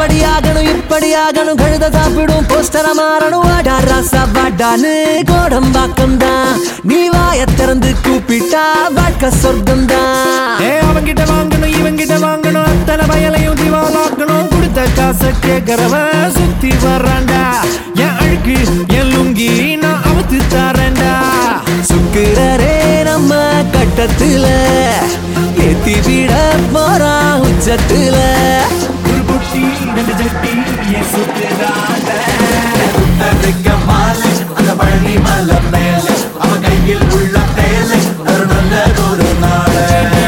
அப்படி ஆகணும் இப்படி ஆகணும் கழுத சாப்பிடும் போஸ்டர மாறணும் வாடா ராசா வாடான்னு கோடம்பாக்கம் தான் நீ வாய திறந்து கூப்பிட்டா வாழ்க்கை சொர்க்கம் தான் ஏ அவங்கிட்ட வாங்கணும் இவங்கிட்ட வாங்கணும் அத்தனை வயலையும் திவாலாக்கணும் கொடுத்த காசை கேட்கறவன் சுத்தி வர்றான்டா என் அழுக்கு என் லுங்கி நான் அவுத்து தரேன்டா சுக்கிரரே நம்ம கட்டத்துல ஏத்தி விட போறான் உச்சத்துல